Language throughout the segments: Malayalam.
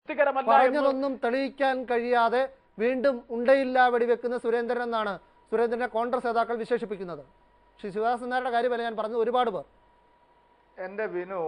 തൃപ്തികരമല്ല എന്ന് പറഞ്ഞതൊന്നും തെളിയിക്കാൻ കഴിയാതെ വീണ്ടും ഉണ്ടയില്ല വെടിവെക്കുന്ന സുരേന്ദ്രൻ എന്നാണ് സുരേന്ദ്രനെ കോൺഗ്രസ് നേതാക്കൾ വിശേഷിപ്പിക്കുന്നത് ശ്രീ ശിവദാസൻ നായരുടെ കാര്യമല്ല ഞാൻ പറഞ്ഞത് ഒരുപാട് പേർ എന്റെ വിനു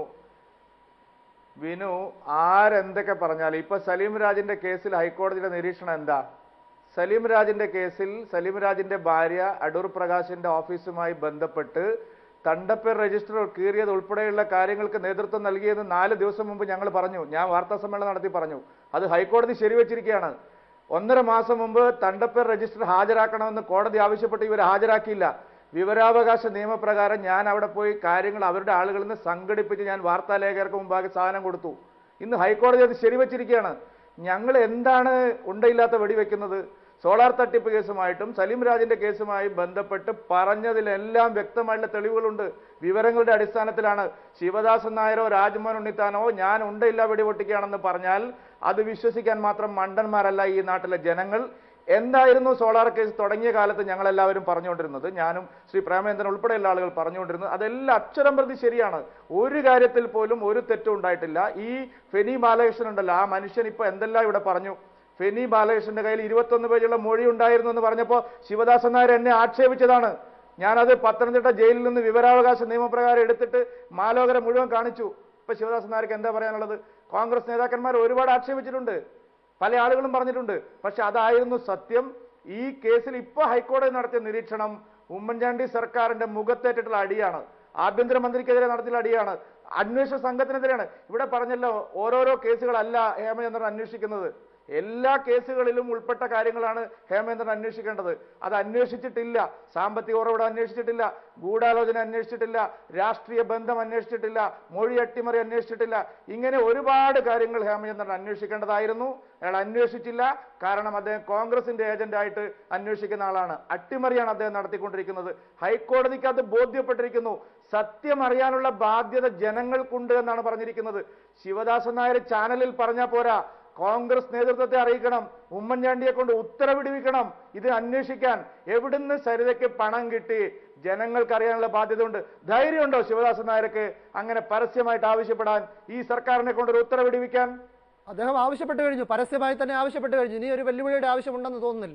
വിനു ആരെന്തൊക്കെ പറഞ്ഞാലും ഇപ്പൊ സലീം രാജിന്റെ കേസിൽ ഹൈക്കോടതിയുടെ നിരീക്ഷണം എന്താ സലീം രാജിന്റെ കേസിൽ സലീം രാജിന്റെ ഭാര്യ അടൂർ പ്രകാശിന്റെ ഓഫീസുമായി ബന്ധപ്പെട്ട് തണ്ടപ്പേർ രജിസ്റ്റർ കീറിയത് ഉൾപ്പെടെയുള്ള കാര്യങ്ങൾക്ക് നേതൃത്വം നൽകിയെന്ന് നാല് ദിവസം മുമ്പ് ഞങ്ങൾ പറഞ്ഞു ഞാൻ വാർത്താ സമ്മേളനം നടത്തി പറഞ്ഞു അത് ഹൈക്കോടതി ശരിവെച്ചിരിക്കുകയാണ് ഒന്നര മാസം മുമ്പ് തണ്ടപ്പേർ രജിസ്റ്റർ ഹാജരാക്കണമെന്ന് കോടതി ആവശ്യപ്പെട്ട് ഇവർ ഹാജരാക്കിയില്ല വിവരാവകാശ നിയമപ്രകാരം ഞാൻ അവിടെ പോയി കാര്യങ്ങൾ അവരുടെ ആളുകളിൽ നിന്ന് സംഘടിപ്പിച്ച് ഞാൻ വാർത്താലേഖകർക്ക് മുമ്പാകെ സാധനം കൊടുത്തു ഇന്ന് ഹൈക്കോടതി അത് ശരിവച്ചിരിക്കുകയാണ് ഞങ്ങൾ എന്താണ് ഉണ്ടയില്ലാത്ത വെടിവെക്കുന്നത് സോളാർ തട്ടിപ്പ് കേസുമായിട്ടും സലീം രാജിന്റെ കേസുമായി ബന്ധപ്പെട്ട് പറഞ്ഞതിലെല്ലാം വ്യക്തമായിട്ടുള്ള തെളിവുകളുണ്ട് വിവരങ്ങളുടെ അടിസ്ഥാനത്തിലാണ് ശിവദാസൻ നായരോ രാജ്മോഹൻ ഉണ്ണിത്താനോ ഞാൻ ഉണ്ടയില്ല വെടിപൊട്ടിക്കുകയാണെന്ന് പറഞ്ഞാൽ അത് വിശ്വസിക്കാൻ മാത്രം മണ്ടന്മാരല്ല ഈ നാട്ടിലെ ജനങ്ങൾ എന്തായിരുന്നു സോളാർ കേസ് തുടങ്ങിയ കാലത്ത് ഞങ്ങൾ എല്ലാവരും പറഞ്ഞുകൊണ്ടിരുന്നത് ഞാനും ശ്രീ പ്രേമേന്ദ്രൻ ഉൾപ്പെടെയുള്ള ആളുകൾ പറഞ്ഞുകൊണ്ടിരുന്നത് അതെല്ലാം അക്ഷരം പ്രതി ശരിയാണ് ഒരു കാര്യത്തിൽ പോലും ഒരു തെറ്റും ഉണ്ടായിട്ടില്ല ഈ ഫെനി ബാലകൃഷ്ണൻ ഉണ്ടല്ലോ ആ മനുഷ്യൻ ഇപ്പൊ എന്തെല്ലാം ഇവിടെ പറഞ്ഞു ഫെനി ബാലകൃഷ്ണന്റെ കയ്യിൽ ഇരുപത്തൊന്ന് പേജുള്ള മൊഴി ഉണ്ടായിരുന്നു എന്ന് പറഞ്ഞപ്പോൾ ശിവദാസൻ നായർ എന്നെ ആക്ഷേപിച്ചതാണ് ഞാനത് പത്തനംതിട്ട ജയിലിൽ നിന്ന് വിവരാവകാശ നിയമപ്രകാരം എടുത്തിട്ട് മാലോകര മുഴുവൻ കാണിച്ചു ഇപ്പൊ ശിവദാസൻ നായർക്ക് എന്താ പറയാനുള്ളത് കോൺഗ്രസ് നേതാക്കന്മാർ ഒരുപാട് ആക്ഷേപിച്ചിട്ടുണ്ട് പല ആളുകളും പറഞ്ഞിട്ടുണ്ട് പക്ഷെ അതായിരുന്നു സത്യം ഈ കേസിൽ ഇപ്പൊ ഹൈക്കോടതി നടത്തിയ നിരീക്ഷണം ഉമ്മൻചാണ്ടി സർക്കാരിന്റെ മുഖത്തേറ്റിട്ടുള്ള അടിയാണ് ആഭ്യന്തരമന്ത്രിക്കെതിരെ നടത്തിയുള്ള അടിയാണ് അന്വേഷണ സംഘത്തിനെതിരെയാണ് ഇവിടെ പറഞ്ഞല്ലോ ഓരോരോ കേസുകളല്ല ഹേമചന്ദ്രൻ അന്വേഷിക്കുന്നത് എല്ലാ കേസുകളിലും ഉൾപ്പെട്ട കാര്യങ്ങളാണ് ഹേമേന്ദ്രൻ അന്വേഷിക്കേണ്ടത് അത് അന്വേഷിച്ചിട്ടില്ല സാമ്പത്തിക ഉറവിടം അന്വേഷിച്ചിട്ടില്ല ഗൂഢാലോചന അന്വേഷിച്ചിട്ടില്ല രാഷ്ട്രീയ ബന്ധം അന്വേഷിച്ചിട്ടില്ല മൊഴി അട്ടിമറി അന്വേഷിച്ചിട്ടില്ല ഇങ്ങനെ ഒരുപാട് കാര്യങ്ങൾ ഹേമചന്ദ്രൻ അന്വേഷിക്കേണ്ടതായിരുന്നു അയാൾ അന്വേഷിച്ചില്ല കാരണം അദ്ദേഹം കോൺഗ്രസിന്റെ ഏജന്റായിട്ട് അന്വേഷിക്കുന്ന ആളാണ് അട്ടിമറിയാണ് അദ്ദേഹം നടത്തിക്കൊണ്ടിരിക്കുന്നത് ഹൈക്കോടതിക്ക് അത് ബോധ്യപ്പെട്ടിരിക്കുന്നു സത്യം അറിയാനുള്ള ബാധ്യത ജനങ്ങൾക്കുണ്ട് എന്നാണ് പറഞ്ഞിരിക്കുന്നത് ശിവദാസൻ നായർ ചാനലിൽ പറഞ്ഞാൽ പോരാ കോൺഗ്രസ് നേതൃത്വത്തെ അറിയിക്കണം ഉമ്മൻചാണ്ടിയെ കൊണ്ട് ഉത്തരവിടിവിക്കണം ഇത് അന്വേഷിക്കാൻ എവിടുന്ന് സരിതയ്ക്ക് പണം കിട്ടി ജനങ്ങൾക്ക് അറിയാനുള്ള ബാധ്യതയുണ്ട് ധൈര്യമുണ്ടോ ശിവദാസൻ നായർക്ക് അങ്ങനെ പരസ്യമായിട്ട് ആവശ്യപ്പെടാൻ ഈ സർക്കാരിനെ കൊണ്ട് ഒരു ഉത്തരവിടിവിക്കാൻ അദ്ദേഹം ആവശ്യപ്പെട്ട് കഴിഞ്ഞു പരസ്യമായി തന്നെ ആവശ്യപ്പെട്ട് കഴിഞ്ഞു ഇനി ഒരു വെല്ലുവിളിയുടെ ആവശ്യമുണ്ടെന്ന് തോന്നുന്നില്ല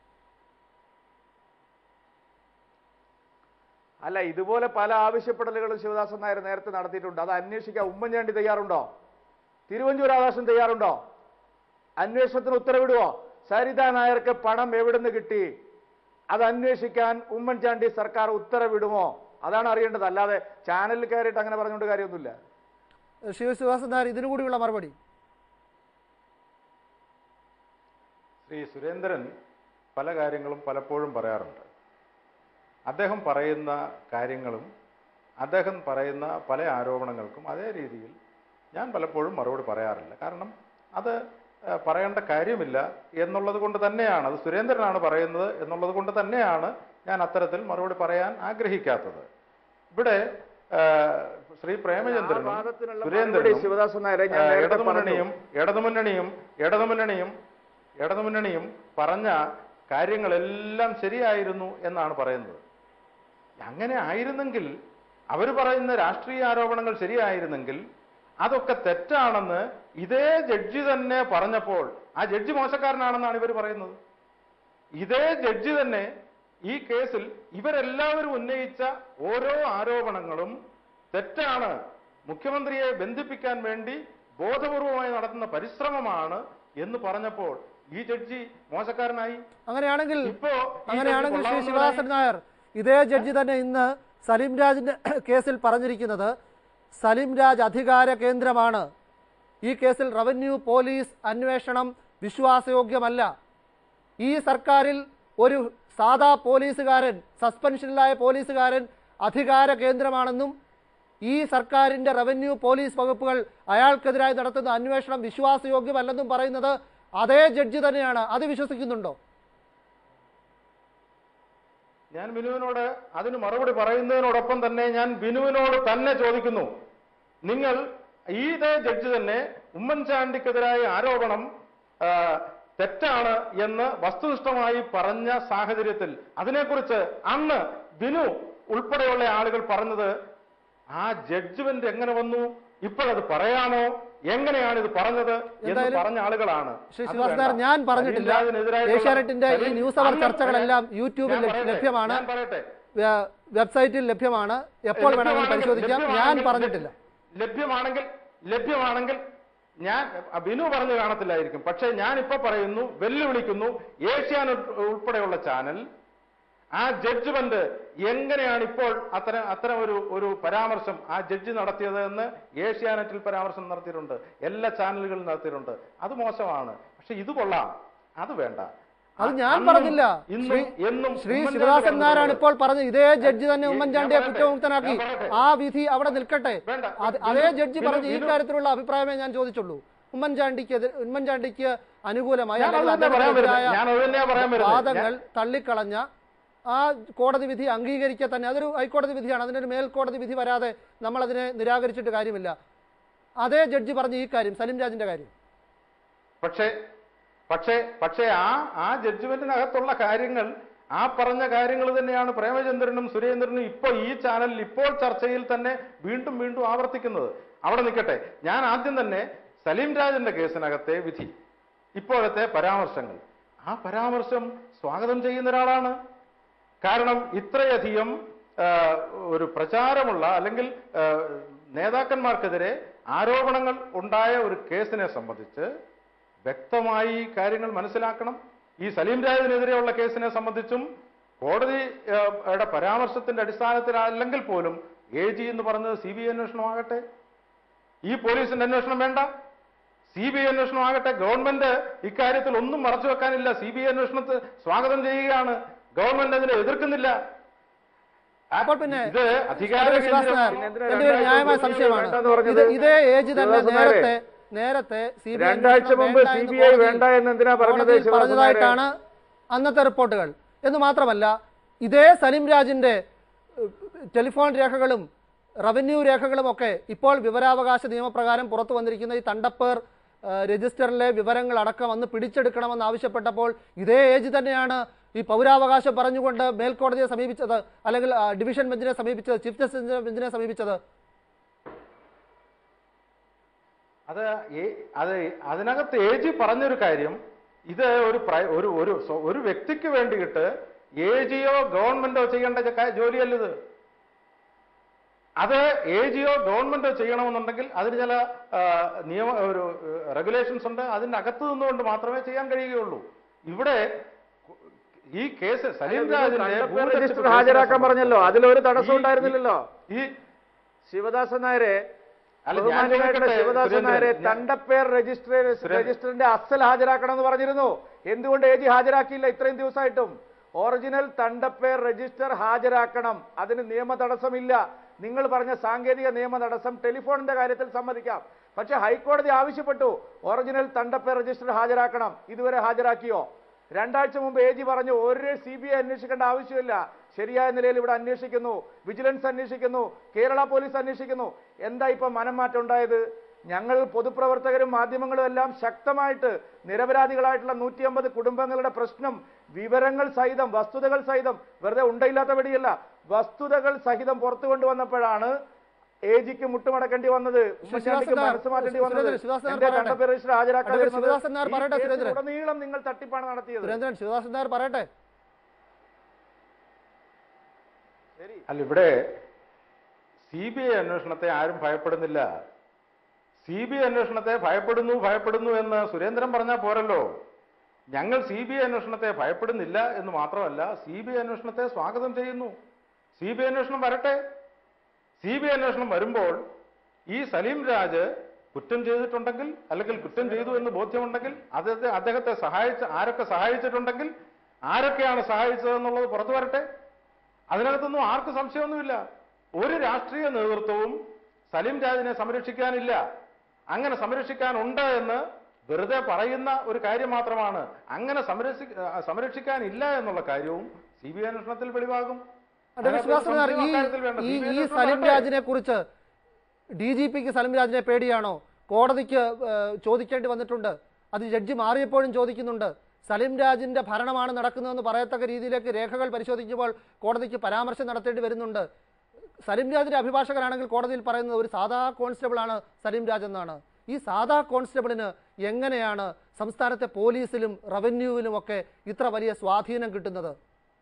അല്ല ഇതുപോലെ പല ആവശ്യപ്പെടലുകളും ശിവദാസൻ നായർ നേരത്തെ നടത്തിയിട്ടുണ്ട് അത് അന്വേഷിക്കാൻ ഉമ്മൻചാണ്ടി തയ്യാറുണ്ടോ തിരുവഞ്ചൂർ ആകാശം തയ്യാറുണ്ടോ അന്വേഷണത്തിന് ഉത്തരവിടുവോ സരിത നായർക്ക് പണം എവിടുന്ന് കിട്ടി അത് അന്വേഷിക്കാൻ ഉമ്മൻചാണ്ടി സർക്കാർ ഉത്തരവിടുമോ അതാണ് അറിയേണ്ടത് അല്ലാതെ ചാനലിൽ കയറിയിട്ട് അങ്ങനെ പറഞ്ഞുകൊണ്ട് കാര്യമൊന്നുമില്ല ശിവശിവാസൻ നായർ ഇതിനു കൂടിയുള്ള മറുപടി ശ്രീ സുരേന്ദ്രൻ പല കാര്യങ്ങളും പലപ്പോഴും പറയാറുണ്ട് അദ്ദേഹം പറയുന്ന കാര്യങ്ങളും അദ്ദേഹം പറയുന്ന പല ആരോപണങ്ങൾക്കും അതേ രീതിയിൽ ഞാൻ പലപ്പോഴും മറുപടി പറയാറില്ല കാരണം അത് ഏഹ്, പറയേണ്ട കാര്യമില്ല എന്നുള്ളത് കൊണ്ട് തന്നെയാണ് അത് സുരേന്ദ്രനാണ് പറയുന്നത് എന്നുള്ളത് കൊണ്ട് തന്നെയാണ് ഞാൻ അത്തരത്തിൽ മറുപടി പറയാൻ ആഗ്രഹിക്കാത്തത് ഇവിടെ ഏഹ്, ശ്രീ പ്രേമചന്ദ്രനും ആ വാദത്തിനുള്ള മറുപടി സുരേന്ദ്രനും ശിവദാസൻ നായരെ ഞാൻ ഏഹ്, നേരത്തെ ഇടതുമുന്നണിയും ഇടതുമുന്നണിയും ഇടതുമുന്നണിയും ഇടതുമുന്നണിയും പറഞ്ഞ കാര്യങ്ങളെല്ലാം ശരിയായിരുന്നു എന്നാണ് പറയുന്നത് അങ്ങനെ ആയിരുന്നെങ്കിൽ അവർ പറയുന്ന രാഷ്ട്രീയ ആരോപണങ്ങൾ ശരിയായിരുന്നെങ്കിൽ അതൊക്കെ തെറ്റാണെന്ന് ഇതേ ജഡ്ജി തന്നെ പറഞ്ഞപ്പോൾ ആ ജഡ്ജി മോശക്കാരനാണെന്നാണ് ഇവർ പറയുന്നത് ഇതേ ജഡ്ജി തന്നെ ഈ കേസിൽ ഇവരെല്ലാവരും ഉന്നയിച്ച ഓരോ ആരോപണങ്ങളും തെറ്റാണ് മുഖ്യമന്ത്രിയെ ബന്ധിപ്പിക്കാൻ വേണ്ടി ബോധപൂർവമായി നടത്തുന്ന പരിശ്രമമാണ് എന്ന് പറഞ്ഞപ്പോൾ ഈ ജഡ്ജി മോശക്കാരനായി അങ്ങനെയാണെങ്കിൽ ഇപ്പോ ഈ അങ്ങനെയാണെങ്കിൽ ജഡ്ജി ശ്രീ കൊള്ളാവുന്നവനായി. ശിവദാസൻ നായർ ഇതേ ജഡ്ജി തന്നെ ഇന്ന് സലീം രാജിന്റെ കേസിൽ പറഞ്ഞിരിക്കുന്നത് സലീം രാജ് അധികാര കേന്ദ്രമാണ് ഈ കേസിൽ റവന്യൂ പോലീസ് അന്വേഷണം വിശ്വാസയോഗ്യമല്ല ഈ സർക്കാരിൽ ഒരു സാധാ പോലീസുകാരൻ സസ്പെൻഷനിലായ പോലീസുകാരൻ അധികാര കേന്ദ്രമാണെന്നും ഈ സർക്കാരിന്റെ റവന്യൂ പോലീസ് വകുപ്പുകൾ അയാൾക്കെതിരായി നടത്തുന്ന അന്വേഷണം വിശ്വാസയോഗ്യമല്ലെന്നും പറയുന്നത് അതേ ജഡ്ജി തന്നെയാണ് അത് വിശ്വസിക്കുന്നുണ്ടോ ഞാൻ ബിനുവിനോട് അതിന് മറുപടി പറയുന്നതിനോടൊപ്പം തന്നെ ഞാൻ ബിനുവിനോട് തന്നെ ചോദിക്കുന്നു നിങ്ങൾ ഈ ഇതേ ജഡ്ജി തന്നെ ഉമ്മൻചാണ്ടിക്കെതിരായ ആരോപണം ആ, തെറ്റാണ് എന്ന് വസ്തുനിഷ്ഠമായി പറഞ്ഞ സാഹചര്യത്തിൽ അതിനെക്കുറിച്ച് അന്ന് ബിനു ഉൾപ്പെടെയുള്ള ആളുകൾ പറഞ്ഞത് ആ ജഡ്ജ്മെന്റ് എങ്ങനെ വന്നു ഇപ്പോഴത് പറയാമോ എങ്ങനെയാണ് ഇത് പറഞ്ഞത് എന്ന് എന്തായാലും പറഞ്ഞ ആളുകളാണ് ശ്രീ അത് ശിവാസ് വേണ്ട. നായർ ഞാൻ പറഞ്ഞിട്ടില്ല സലീംരാജിനെതിരായിട്ടുള്ള- ഏഷ്യാനെറ്റിന്റെ ഈ സലീം- ന്യൂസ് അവർ അന്ന് ചർച്ചകളെല്ലാം ഞാൻ യൂട്യൂബിൽ പറയട്ടെ, ലഭ്യമാണ് ഞാൻ പറയട്ടെ വെ- വെബ്സൈറ്റിൽ ലഭ്യമാണ് എപ്പോൾ വേണമെങ്കിലും ലഭ്യമാണെങ്കിൽ- പരിശോധിക്കാം ഞാൻ ലഭ്യമാണെങ്കിൽ- പറഞ്ഞിട്ടില്ല ലഭ്യമാണെങ്കിൽ ലഭ്യമാണെങ്കിൽ ഞാൻ ബിനു പറഞ്ഞു കാണത്തില്ലായിരിക്കും പക്ഷേ ഞാൻ ഇപ്പൊ പറയുന്നു വെല്ലുവിളിക്കുന്നു ഏഷ്യാനെറ്റ് ഉൾപ്പെടെയുള്ള ചാനൽ ആ ജഡ്ജ്മെന്റ് എങ്ങനെയാണ് ഇപ്പോൾ അത്തരം അത്തരം ഒരു ഒരു പരാമർശം ആ ജഡ്ജി നടത്തിയത് എന്ന് ഏഷ്യാനെറ്റിൽ പരാമർശം നടത്തിയിട്ടുണ്ട് എല്ലാ ചാനലുകളിലും നടത്തിയിട്ടുണ്ട് അത് മോശമാണ് പക്ഷെ ഇത് കൊള്ളാം അത് വേണ്ട അത് ഞാൻ അന്നും പറഞ്ഞില്ല ഇന്നും ശ്രീ എന്നും ശ്രീ ഉമ്മൻചാണ്ടി ശിവദാസൻ നായരാണ് പറഞ്ഞത് ഇപ്പോൾ പറഞ്ഞത് ഇതേ ജഡ്ജി തന്നെ ഞാൻ ഉമ്മൻചാണ്ടിയെ പറയട്ടെ, കുറ്റമുക്തനാക്കി ഞാൻ പറയട്ടെ. ആ വിധി അവിടെ നിൽക്കട്ടെ വേണ്ട. അത് ബിനു- അതേ ജഡ്ജി ബിനു- പറഞ്ഞ ഈ ബിനു- കാര്യത്തിലുള്ള അഭിപ്രായമേ ഞാൻ ചോദിച്ചുള്ളൂ ഉമ്മൻചാണ്ടിക്ക് എതിർ- ഉമ്മൻചാണ്ടിക്ക് അനുകൂലമായി ഞാൻ അത് അല്ലെങ്കിൽ തന്നെ പറയാൻ അദ്ദേഹത്തിനെതിരായ വരുന്നത്. ഞാൻ അത് തന്നെയാ പറയാൻ വരുന്നത്. വാദങ്ങൾ തള്ളിക്കളഞ്ഞ ആ കോടതി വിധി അംഗീകരിക്കുക തന്നെ അതൊരു ഹൈക്കോടതി വിധിയാണ് അതിനൊരു മേൽക്കോടതി വിധി വരാതെ നമ്മൾ അതിനെ നിരാകരിച്ചിട്ട് കാര്യമില്ല അതേ ജഡ്ജി പറഞ്ഞ ഈ കാര്യം സലിം രാജിന്റെ കാര്യം പക്ഷേ പക്ഷേ പക്ഷേ ആ ആ ജഡ്ജ്മെന്റിനകത്തുള്ള കാര്യങ്ങൾ ആ പറഞ്ഞ കാര്യങ്ങൾ തന്നെയാണ് പ്രേമചന്ദ്രനും സുരേന്ദ്രനും ഇപ്പൊ ഈ ചാനലിൽ ഇപ്പോൾ ചർച്ചയിൽ തന്നെ വീണ്ടും വീണ്ടും ആവർത്തിക്കുന്നത് അവിടെ നിൽക്കട്ടെ ഞാൻ ആദ്യം തന്നെ സലീം രാജന്റെ കേസിനകത്തെ വിധി ഇപ്പോഴത്തെ പരാമർശങ്ങൾ ആ പരാമർശം സ്വാഗതം ചെയ്യുന്ന ഒരാളാണ് കാരണം ഇത്രയധികം ആ, ഒരു പ്രചാരമുള്ള അല്ലെങ്കിൽ ആ, നേതാക്കന്മാർക്കെതിരെ ആരോപണങ്ങൾ ഉണ്ടായ ഒരു കേസിനെ സംബന്ധിച്ച് വ്യക്തമായി ഈ കാര്യങ്ങൾ മനസ്സിലാക്കണം ഈ സലീം രാജിനെതിരെയുള്ള കേസിനെ സംബന്ധിച്ചും കോടതിയുടെ പരാമർശത്തിന്റെ അടിസ്ഥാനത്തിലല്ലെങ്കിൽ പോലും എ ജി എന്ന് പറഞ്ഞത് സി ബി ഐ അന്വേഷണമാകട്ടെ ഈ പോലീസിന്റെ അന്വേഷണം വേണ്ട സി ബി ഐ അന്വേഷണം ആകട്ടെ ഗവൺമെന്റ് ഇക്കാര്യത്തിൽ ഒന്നും മറച്ചു വെക്കാനില്ല സി ബി ഐ അന്വേഷണത്തെ സ്വാഗതം ചെയ്യുകയാണ് ഗവൺമെന്റ് അതിനെ എതിർക്കുന്നില്ല ആ, അപ്പോൾ പിന്നെ ഇത് അധികാര ശ്രീ ശിവാസ് കേന്ദ്രം- നായർ, പിന്നെ എന്തിനാ എന്റെ ഒരു ന്യായമായ രണ്ടാഴ്ച സംശയമാണ് വേണ്ടെന്ന് പറഞ്ഞത്? ഇത് ഇതേ ഏജ് തന്നെ ശിവാസ് നായരെ, നേരത്തെ നേരത്തെ സി ബി ഐ രണ്ടാഴ്ച മുമ്പ് സി ബി ഐ വേണ്ട എന്ന് എന്തിനാ പറഞ്ഞത് ശിവാസ് നായരെ? പറഞ്ഞതായിട്ടാണ് അന്നത്തെ റിപ്പോർട്ടുകൾ എന്ന് മാത്രമല്ല ഇതേ സലിം രാജിന്റെ ഏഹ്, ടെലിഫോൺ രേഖകളും റവന്യൂ രേഖകളും ഒക്കെ ഇപ്പോൾ വിവരാവകാശ നിയമപ്രകാരം പുറത്തു വന്നിരിക്കുന്ന ഈ തണ്ടപ്പേർ ഏഹ്, രജിസ്റ്ററിലെ വിവരങ്ങൾ അടക്കം അന്ന് പിടിച്ചെടുക്കണമെന്ന് ആവശ്യപ്പെട്ടപ്പോൾ ഇതേ ഏജ് തന്നെയാണ് ഈ പൗരാവകാശം പറഞ്ഞുകൊണ്ട് മേൽക്കോടതിയെ സമീപിച്ചത് അല്ലെങ്കിൽ ആ, ഡിവിഷൻ ബെഞ്ചിനെ സമീപിച്ചത് ചീഫ് ജസ്റ്റിസ് ബെഞ്ചിനെ സമീപിച്ചത് അത് ഏ- അത് അതിനകത്ത് എ ജി പറഞ്ഞൊരു കാര്യം ഇത് ഒരു പ്രൈ- ഒരു ഒരു സ്വ- ഒരു വ്യക്തിക്ക് വേണ്ടിയിട്ട് എ ജിയോ ഗവൺമെന്റോ ചെയ്യേണ്ട ജ- കാ- ജോലിയല്ലത് അത് എ ജിയോ ഗവൺമെന്റോ ചെയ്യണമെന്നുണ്ടെങ്കിൽ അതിന് ചില ആ, നിയമ ഒരു റെഗുലേഷൻസ് ഉണ്ട് അതിന്റെ അകത്ത് നിന്നുകൊണ്ട് മാത്രമേ ചെയ്യാൻ കഴിയുകയുള്ളൂ ഇവിടെ ഈ കേസ് സലീം രാജിന്റെ കണ്ടപ്പേർ ഭൂരിപക്ഷ രജിസ്റ്റർ കേസിനെ ഹാജരാക്കാൻ പറഞ്ഞല്ലോ അതിലൊരു തടസ്സം ഈ- ഉണ്ടായിരുന്നില്ലല്ലോ ഈ ശിവദാസൻ നായരെ അല്ല, ഞാൻ ബഹുമാന്യനായിട്ടുള്ള ചോദിക്കട്ടെ, ശിവദാസൻ സുരേന്ദ്രൻ, നായരെ ഞാൻ- തണ്ടപ്പേർ രജിസ്റ്റർ സുരേന്ദ്രൻ. രജിസ്റ്ററിന്റെ അസൽ ഹാജരാക്കണം എന്ന് പറഞ്ഞിരുന്നു എന്തുകൊണ്ട് ഏജി ഹാജരാക്കിയില്ല ഇത്രയും ദിവസമായിട്ടും ഒറിജിനൽ തണ്ടപ്പേർ രജിസ്റ്റർ ഹാജരാക്കണം അതിന് നിയമ തടസ്സമില്ല നിങ്ങൾ പറഞ്ഞ സാങ്കേതിക നിയമ തടസ്സം ടെലിഫോണിന്റെ കാര്യത്തിൽ സമ്മതിക്കാം പക്ഷെ ഹൈക്കോടതി ആവശ്യപ്പെട്ടു ഒറിജിനൽ തണ്ടപ്പേർ രജിസ്റ്റർ ഹാജരാക്കണം ഇതുവരെ ഹാജരാക്കിയോ രണ്ടാഴ്ച മുമ്പ് എ ജി പറഞ്ഞു ഒരു സി ബി ഐ അന്വേഷിക്കേണ്ട ആവശ്യമില്ല ശരിയായ നിലയിൽ ഇവിടെ അന്വേഷിക്കുന്നു വിജിലൻസ് അന്വേഷിക്കുന്നു കേരള പോലീസ് അന്വേഷിക്കുന്നു എന്താ ഇപ്പൊ മനം മാറ്റം ഉണ്ടായത് ഞങ്ങൾ പൊതുപ്രവർത്തകരും മാധ്യമങ്ങളും എല്ലാം ശക്തമായിട്ട് നിരപരാധികളായിട്ടുള്ള നൂറ്റി അമ്പത് കുടുംബങ്ങളുടെ പ്രശ്നം വിവരങ്ങൾ സഹിതം വസ്തുതകൾ സഹിതം വെറുതെ ഉണ്ടയില്ലാത്ത വെടിയല്ല വസ്തുതകൾ സഹിതം പുറത്തു കൊണ്ടുവന്നപ്പോഴാണ് എ ജിക്ക് മുട്ടുമടക്കേണ്ടി വന്നത് ഉമ്മൻചാണ്ടിക്ക് നായർ, മനസ്സ് മാറ്റേണ്ടി വന്നത് സുരേന്ദ്രൻ, ശിവദാസൻ നായർ എന്റെ പറയട്ടെ. കണ്ടപ്പേർ രജിസ്റ്റർ ഹാജരാക്കാതെ അഡ്വക്കേറ്റ് ശിവദാസൻ നായർ പറയട്ടെ, സുരേന്ദ്രൻ. ഉടനീളം നിങ്ങൾ തട്ടിപ്പാണ് നടത്തിയത് സുരേന്ദ്രൻ ശിവദാസൻ നായർ പറയട്ടെ അല്ല ഇവിടെ സി ബി ഐ അന്വേഷണത്തെ ആരും ഭയപ്പെടുന്നില്ല സി ബി ഐ അന്വേഷണത്തെ ഭയപ്പെടുന്നു ഭയപ്പെടുന്നു എന്ന് സുരേന്ദ്രൻ പറഞ്ഞാൽ പോരല്ലോ ഞങ്ങൾ സി ബി ഐ അന്വേഷണത്തെ ഭയപ്പെടുന്നില്ല എന്ന് മാത്രമല്ല സി ബി ഐ അന്വേഷണത്തെ സ്വാഗതം ചെയ്യുന്നു സി ബി ഐ അന്വേഷണം വരട്ടെ സി ബി ഐ അന്വേഷണം വരുമ്പോൾ ഈ സലീം രാജ് കുറ്റം ചെയ്തിട്ടുണ്ടെങ്കിൽ അല്ലെങ്കിൽ കുറ്റം ചെയ്തു എന്ന് ബോധ്യമുണ്ടെങ്കിൽ അദ്ദേഹത്തെ അദ്ദേഹത്തെ സഹായിച്ച ആരൊക്കെ സഹായിച്ചിട്ടുണ്ടെങ്കിൽ ആരൊക്കെയാണ് സഹായിച്ചത് എന്നുള്ളത് പുറത്തു വരട്ടെ അതിനകത്തൊന്നും ആർക്കും സംശയമൊന്നുമില്ല ഒരു രാഷ്ട്രീയ നേതൃത്വവും സലീം രാജിനെ സംരക്ഷിക്കാനില്ല അങ്ങനെ സംരക്ഷിക്കാനുണ്ട് എന്ന് വെറുതെ പറയുന്ന ഒരു കാര്യം മാത്രമാണ് അങ്ങനെ സംരക്ഷി ആ, സംരക്ഷിക്കാനില്ല എന്നുള്ള കാര്യവും സി ബി ഐ അന്വേഷണത്തിൽ വെളിവാകും അഡ്വക്കേറ്റ് അതിനകത്ത് ശിവദാസൻ നായർ, സംശയം ഈ അക്കാര്യത്തിൽ വേണ്ട. ഈ CBI ഈ അന്വേഷണം സലിം വരട്ടെ. രാജിനെ കുറിച്ച് ഡി ജി പിക്ക് സലിം രാജിനെ പേടിയാണോ കോടതിക്ക് ഏഹ്, ചോദിക്കേണ്ടി വന്നിട്ടുണ്ട് അത് ജഡ്ജി മാറിയപ്പോഴും ചോദിക്കുന്നുണ്ട് സലിം രാജിന്റെ ഭരണമാണ് നടക്കുന്നതെന്ന് പറയത്തക്ക രീതിയിലേക്ക് രേഖകൾ പരിശോധിക്കുമ്പോൾ കോടതിക്ക് പരാമർശം നടത്തേണ്ടി വരുന്നുണ്ട് സലീം രാജിന്റെ അഭിഭാഷകനാണെങ്കിൽ കോടതിയിൽ പറയുന്നത് ഒരു സാധാ കോൺസ്റ്റബിൾ ആണ് സലീം രാജ് എന്നാണ് ഈ സാധാ കോൺസ്റ്റബിളിന് എങ്ങനെയാണ് സംസ്ഥാനത്തെ പോലീസിലും റവന്യൂവിലും ഒക്കെ ഇത്ര വലിയ സ്വാധീനം കിട്ടുന്നത്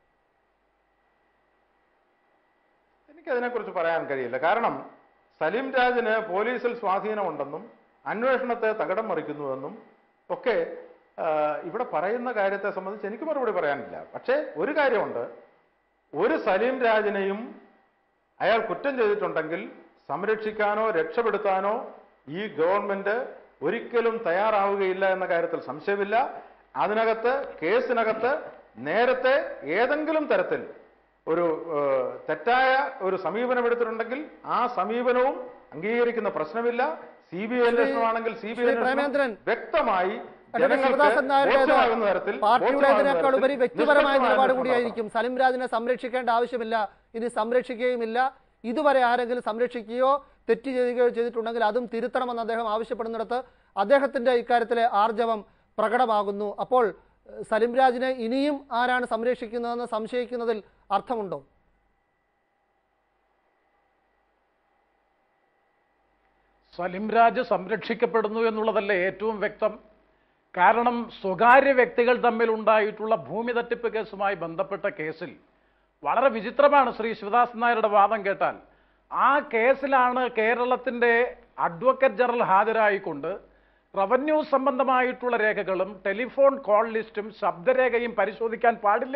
എനിക്കതിനെക്കുറിച്ച് പറയാൻ കഴിയില്ല കാരണം സലീം രാജിന് പോലീസിൽ സ്വാധീനമുണ്ടെന്നും അന്വേഷണത്തെ തകിടം മറിക്കുന്നുവെന്നും ഒക്കെ ആ, ഇവിടെ പറയുന്ന കാര്യത്തെ സംബന്ധിച്ച് എനിക്ക് മറുപടി പറയാനില്ല പക്ഷേ ഒരു കാര്യമുണ്ട് ഒരു സലീം രാജിനെയും അയാൾ കുറ്റം ചെയ്തിട്ടുണ്ടെങ്കിൽ സംരക്ഷിക്കാനോ രക്ഷപ്പെടുത്താനോ ഈ ഗവൺമെന്റ് ഒരിക്കലും തയ്യാറാവുകയില്ല എന്ന കാര്യത്തിൽ സംശയമില്ല അതിനകത്ത് കേസിനകത്ത് നേരത്തെ ഏതെങ്കിലും തരത്തിൽ ഒരു ഏഹ്, തെറ്റായ ഒരു സമീപനം എടുത്തിട്ടുണ്ടെങ്കിൽ ആ സമീപനവും അംഗീകരിക്കുന്ന പ്രശ്നമില്ല സി ബി ഐ അന്വേഷണമാണെങ്കിൽ C B I Shri Premendran, വ്യക്തമായി അഡ്വക്കേറ്റ് ജനങ്ങൾക്ക് ശിവദാസൻ നായരുടേത് ബോധ്യമാകുന്ന തരത്തിൽ പാർട്ടിയുടെ ബോധ്യമാകുന്ന ഇതിനേക്കാൾ ഉപരി തരത്തിൽ വ്യക്തിപരമായ നിഷ്പക്ഷമായ നിലപാട് അന്വേഷണം കൂടിയായിരിക്കും സലിം രാജിനെ സംരക്ഷിക്കേണ്ട ആവശ്യമില്ല ഇനി സംരക്ഷിക്കുകയുമില്ല ഇതുവരെ ആരെങ്കിലും സംരക്ഷിക്കുകയോ തെറ്റ് ചെയ്യുകയോ ചെയ്തിട്ടുണ്ടെങ്കിൽ അതും തിരുത്തണമെന്ന് അദ്ദേഹം ആവശ്യപ്പെടുന്നിടത്ത് അദ്ദേഹത്തിന്റെ ഇക്കാര്യത്തിലെ ആർജവം പ്രകടമാകുന്നു അപ്പോൾ ഏഹ്, സലിം രാജിനെ ഇനിയും ആരാണ് സംരക്ഷിക്കുന്നതെന്ന് സംശയിക്കുന്നതിൽ അർത്ഥമുണ്ടോ സലിംരാജ് സംരക്ഷിക്കപ്പെടുന്നു എന്നുള്ളതല്ലേ ഏറ്റവും വ്യക്തം കാരണം സ്വകാര്യ വ്യക്തികൾ തമ്മിൽ ഉണ്ടായിട്ടുള്ള ഭൂമി തട്ടിപ്പ് കേസുമായി ബന്ധപ്പെട്ട കേസിൽ വളരെ വിചിത്രമാണ് ശ്രീ ശിവദാസൻ നായരുടെ വാദം കേട്ടാൽ ആ കേസിലാണ് കേരളത്തിന്റെ അഡ്വക്കേറ്റ് ജനറൽ ഹാജരായിക്കൊണ്ട് റവന്യൂ സംബന്ധമായിട്ടുള്ള രേഖകളും ടെലിഫോൺ കോൾ ലിസ്റ്റും ശബ്ദരേഖയും പരിശോധിക്കാൻ പാടില്ല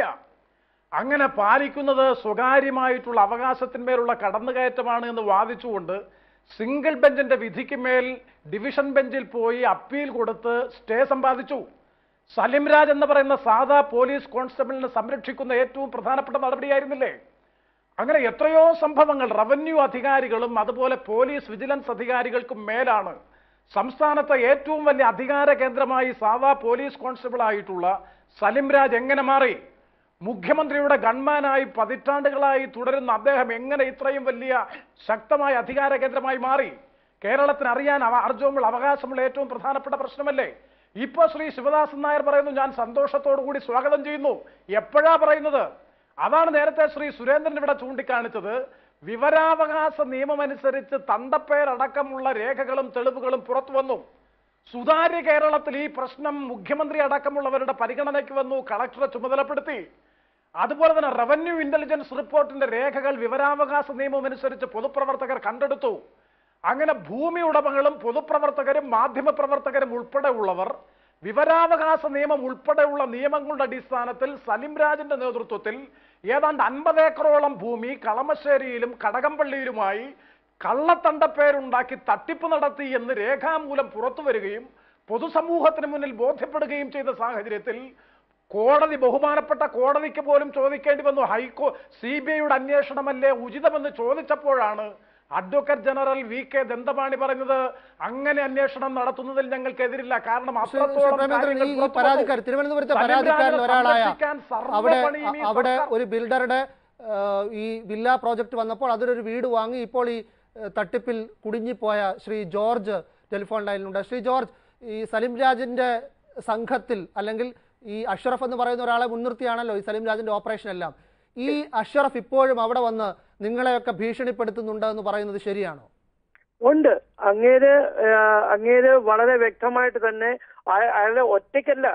അങ്ങനെ പാലിക്കുന്നത് സ്വകാര്യമായിട്ടുള്ള അവകാശത്തിന്മേലുള്ള കടന്നുകയറ്റമാണ് എന്ന് വാദിച്ചുകൊണ്ട് സിംഗിൾ ബെഞ്ചിന്റെ വിധിക്ക് മേൽ ഡിവിഷൻ ബെഞ്ചിൽ പോയി അപ്പീൽ കൊടുത്ത് സ്റ്റേ സമ്പാദിച്ചു സലിം രാജ് എന്ന് പറയുന്ന സാധാ പോലീസ് കോൺസ്റ്റബിളിനെ സംരക്ഷിക്കുന്ന ഏറ്റവും പ്രധാനപ്പെട്ട നടപടിയായിരുന്നില്ലേ അങ്ങനെ എത്രയോ സംഭവങ്ങൾ റവന്യൂ അധികാരികളും അതുപോലെ പോലീസ് വിജിലൻസ് അധികാരികൾക്കും മേലാണ് സംസ്ഥാനത്തെ ഏറ്റവും വലിയ അധികാര കേന്ദ്രമായി സാധാ പോലീസ് കോൺസ്റ്റബിൾ ആയിട്ടുള്ള സലിം രാജ് എങ്ങനെ മാറി മുഖ്യമന്ത്രിയുടെ ഗൺമാനായി പതിറ്റാണ്ടുകളായി തുടരുന്ന അദ്ദേഹം എങ്ങനെ ഇത്രയും വലിയ ശക്തമായ അധികാര കേന്ദ്രമായി മാറി കേരളത്തിന് അറിയാൻ അവ അർജവുമുള്ള അവകാശമുള്ള ഏറ്റവും പ്രധാനപ്പെട്ട പ്രശ്നമല്ലേ ഇപ്പൊ ശ്രീ ശിവദാസൻ നായർ പറയുന്നു ഞാൻ സന്തോഷത്തോടു കൂടി സ്വാഗതം ചെയ്യുന്നു എപ്പോഴാ പറയുന്നത് അതാണ് നേരത്തെ ശ്രീ സുരേന്ദ്രൻ ഇവിടെ ചൂണ്ടിക്കാണിച്ചത് വിവരാവകാശ നിയമമനുസരിച്ച് തണ്ടപ്പേരടക്കമുള്ള രേഖകളും തെളിവുകളും പുറത്തു വന്നു സുതാര്യ കേരളത്തിൽ ഈ പ്രശ്നം മുഖ്യമന്ത്രി അടക്കമുള്ളവരുടെ പരിഗണനയ്ക്ക് വന്നു കളക്ടറെ ചുമതലപ്പെടുത്തി അതുപോലെ തന്നെ റവന്യൂ ഇന്റലിജൻസ് റിപ്പോർട്ടിന്റെ രേഖകൾ വിവരാവകാശ നിയമം അനുസരിച്ച് പൊതുപ്രവർത്തകർ കണ്ടെടുത്തു അങ്ങനെ ഭൂമി ഉടമകളും പൊതുപ്രവർത്തകരും മാധ്യമപ്രവർത്തകരും ഉൾപ്പെടെ ഉള്ളവർ വിവരാവകാശ നിയമം ഉൾപ്പെടെയുള്ള നിയമങ്ങളുടെ അടിസ്ഥാനത്തിൽ സലിം രാജിന്റെ നേതൃത്വത്തിൽ ഏതാണ്ട് അൻപത് ഏക്കറോളം ഭൂമി കളമശ്ശേരിയിലും കടകംപള്ളിയിലുമായി കള്ളത്തണ്ടപ്പേരുണ്ടാക്കി തട്ടിപ്പ് നടത്തി എന്ന് രേഖാമൂലം പുറത്തു വരികയും പൊതുസമൂഹത്തിന് മുന്നിൽ ബോധ്യപ്പെടുകയും ചെയ്ത സാഹചര്യത്തിൽ കോടതി ബഹുമാനപ്പെട്ട കോടതിക്ക് പോലും ചോദിക്കേണ്ടി വന്നു ഹൈക്കോ സി ബി ഐയുടെ അന്വേഷണമല്ലേ ഉചിതമെന്ന് ചോദിച്ചപ്പോഴാണ് advocate general V K Dandapani പറഞ്ഞത് അങ്ങനെ അന്വേഷണം നടത്തുന്നതിൽ ഞങ്ങൾക്കെതിരില്ല കാരണം ശ്രീ- ശ്രീ അത്രത്തോളം പ്രേമേന്ദ്രൻ ഈ കാര്യങ്ങൾ ഈ പുറത്തു പരാതിക്കാർ വന്നു. തിരുവനന്തപുരത്തെ സലിം പരാതിക്കാരിൽ രാജിനെ ഒരാളായ സംരക്ഷിക്കാൻ സർവ്വ അവിടെ പണിയും ഈ അവിടെ സർക്കാർ- ഒരു ബിൽഡറുടെ ആ, ഈ വില്ല പ്രോജക്റ്റ് വന്നപ്പോൾ അതിലൊരു വീട് വാങ്ങി ഇപ്പോൾ ഈ ആ, തട്ടിപ്പിൽ കുടുങ്ങിപ്പോയ ശ്രീ ജോർജ് ടെലിഫോൺ ലൈനിലുണ്ട് ശ്രീ ജോർജ് ഈ സലിം രാജിന്റെ സംഘത്തിൽ അല്ലെങ്കിൽ ഈ അഷ്റഫ് എന്ന് പറയുന്ന ഒരാളെ മുൻനിർത്തിയാണല്ലോ ഈ സലിം രാജിന്റെ ഓപ്പറേഷൻ എല്ലാം ഈ അഷ്റഫ് ഇപ്പോഴും അവിടെ വന്ന് നിങ്ങളെയൊക്കെ ഭീഷണിപ്പെടുത്തുന്നുണ്ട് എന്ന് പറയുന്നത് ശരിയാണോ ഉണ്ട് അങ്ങേര് ആ, അങ്ങേര് വളരെ വ്യക്തമായിട്ട് തന്നെ അയ- അയാളുടെ ഒറ്റയ്ക്കല്ല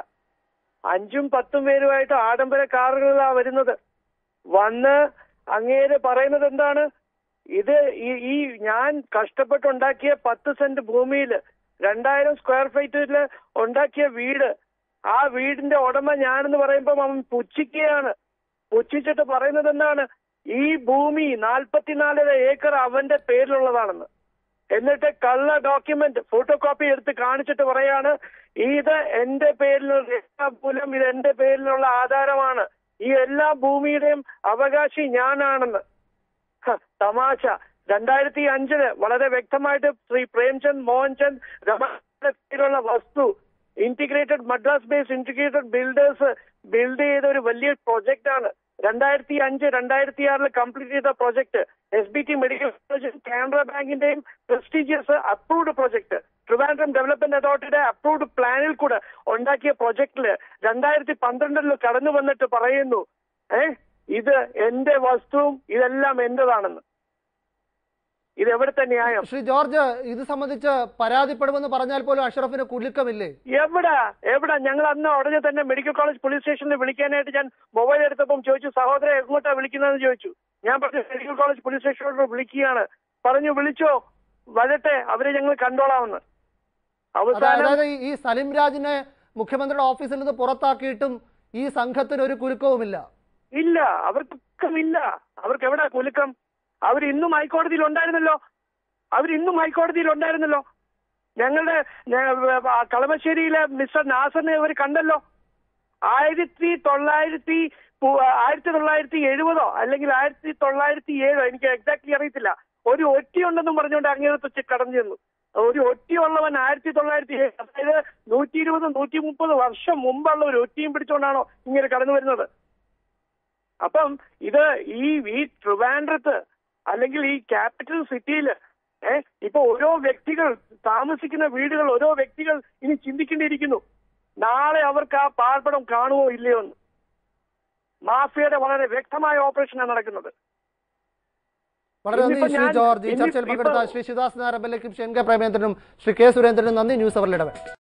അഞ്ചും പത്തും പേരുമായിട്ട് ആഡംബര കാറുകളിലാണ് വരുന്നത് വന്ന് അങ്ങേര് പറയുന്നത് എന്താണ് ഇത് ഈ ഈ ഞാൻ കഷ്ടപ്പെട്ടുണ്ടാക്കിയ പത്ത് സെന്റ് ഭൂമിയിൽ രണ്ടായിരം സ്ക്വയർ ഫീറ്റിൽ ഉണ്ടാക്കിയ വീട് ആ വീടിന്റെ ഉടമ ഞാനെന്ന് പറയുമ്പോൾ അവൻ പുച്ഛിക്കുകയാണ് പുച്ഛിച്ചിട്ട് പറയുന്നത് എന്താണ് ഈ ഭൂമി നാൽപ്പത്തിനാലര ഏക്കർ അവന്റെ പേരിലുള്ളതാണെന്ന് എന്നിട്ട് കള്ള ഡോക്യുമെന്റ് ഫോട്ടോ കോപ്പി എടുത്ത് കാണിച്ചിട്ട് പറയാണ് ഇത് എന്റെ പേരിലുള്ള രേഖാമൂലം ഇത് എന്റെ പേരിലുള്ള ആധാരമാണ് ഈ എല്ലാ ഭൂമിയുടെയും അവകാശി ഞാനാണെന്ന് ഹ, തമാശ രണ്ടായിരത്തി അഞ്ചില് വളരെ വ്യക്തമായിട്ട് ശ്രീ പ്രേംചന്ദ് മോഹൻചന്ദ് രമണന്റെ പേരിലുള്ള വസ്തു integrated Madras based integrated builders build ചെയ്ത ഒരു വലിയ പ്രൊജക്ട് ആണ് രണ്ടായിരത്തി അഞ്ച് രണ്ടായിരത്തി ആറിൽ കംപ്ലീറ്റ് ചെയ്ത project S B T medical college Canara ബാങ്കിന്റെയും prestigious approved project Trivandrum development അതോറിറ്റിയുടെ അപ്രൂവ്ഡ് പ്ലാനിൽ കൂടെ ഉണ്ടാക്കിയ പ്രൊജക്ടില് രണ്ടായിരത്തി പന്ത്രണ്ടിൽ കടന്നു വന്നിട്ട് പറയുന്നു ഏ ഇത് എന്റെ വസ്തുവും ഇതെല്ലാം എന്റേതാണെന്ന് ഇത് എവിടുത്തെ ന്യായം ശ്രീ ജോർജ് ഇത് സംബന്ധിച്ച് പരാതിപ്പെടുമെന്ന് പറഞ്ഞാൽ പോലും അഷ്റഫിന് കുലുക്കമില്ലേ എവിടാ എവിടാ ഞങ്ങൾ അന്ന് ഉടനെ തന്നെ മെഡിക്കൽ കോളേജ് പോലീസ് സ്റ്റേഷനിൽ വിളിക്കാനായിട്ട് ഞാൻ മൊബൈൽ എടുത്തപ്പം ചോദിച്ചു സഹോദരൻ എങ്ങോട്ടാ വിളിക്കുന്നതെന്ന് ചോദിച്ചു ഞാൻ പറഞ്ഞു മെഡിക്കൽ കോളേജ് പോലീസ് സ്റ്റേഷനിലോട്ട് വിളിക്കുകയാണ് പറഞ്ഞു വിളിച്ചോ വരട്ടെ അവരെ ഞങ്ങൾ കണ്ടോളാമെന്ന് അതാ- അവസാനം അതായത് ഈ- ഈ സലിം രാജിനെ മുഖ്യമന്ത്രിയുടെ ഓഫീസിൽ നിന്ന് പുറത്താക്കിയിട്ടും ഈ സംഘത്തിന് ഒരു കുലുക്കവുമില്ല ഇല്ല അവർക്ക് കുലുക്കമില്ല അവർക്ക് എവിടാ കുലുക്കം അവർ ഇന്നും ഹൈക്കോടതിയിൽ ഉണ്ടായിരുന്നല്ലോ അവർ ഇന്നും ഹൈക്കോടതിയിൽ ഉണ്ടായിരുന്നല്ലോ ഞങ്ങളുടെ ഞ- ആ കളമശ്ശേരിയിലെ മിസ്റ്റർ നാസറിനെ അവർ കണ്ടല്ലോ ആയിരത്തി തൊള്ളായിരത്തി പു- ആയിരത്തി തൊള്ളായിരത്തി എഴുപതോ അല്ലെങ്കിൽ ആയിരത്തി തൊള്ളായിരത്തി ഏഴോ എനിക്ക് എക്സാക്ട്ലി അറിയത്തില്ല ഒരു ഒറ്റി ഉണ്ടെന്നും പറഞ്ഞുകൊണ്ട് അങ്ങേരത്ത് കടന്നു ചെന്നു ഒരു ഒറ്റി ഉള്ളവൻ ആയിരത്തി തൊള്ളായിരത്തി ഏഴ് അതായത് നൂറ്റി ഇരുപത് നൂറ്റി മുപ്പത് വർഷം മുമ്പുള്ള ഒരു ഒറ്റിയും പിടിച്ചുകൊണ്ടാണോ ഇങ്ങനെ കടന്നു വരുന്നത് അപ്പം ഇത് ഈ ഈ ട്രിവാൻഡ്രത്ത് അല്ലെങ്കിൽ ഈ ക്യാപിറ്റൽ സിറ്റിയിൽ ഏഹ് ഇപ്പൊ ഓരോ വ്യക്തികൾ താമസിക്കുന്ന വീടുകൾ ഓരോ വ്യക്തികൾ ഇനി ചിന്തിക്കേണ്ടിയിരിക്കുന്നു നാളെ അവർക്ക് ആ പാർപ്പിടം കാണുമോ ഇല്ലയോ എന്ന് മാഫിയയുടെ വളരെ വ്യക്തമായ ഓപ്പറേഷനാണ് നടക്കുന്നത് വളരെ നന്ദി ഇന്നിപ്പോ ശ്രീ ഞാൻ- ജോർജ് ഈ ഇനി- ചർച്ചയിൽ ഇപ്പൊ- പങ്കെടുത്ത ശ്രീ ശിവദാസ് നാരമ്പലേക്കും ശ്രീ എൻ കെ പ്രേമേന്ദ്രനും ശ്രീ കെ സുരേന്ദ്രനും നന്ദി ന്യൂസ് അവറിലിടവേ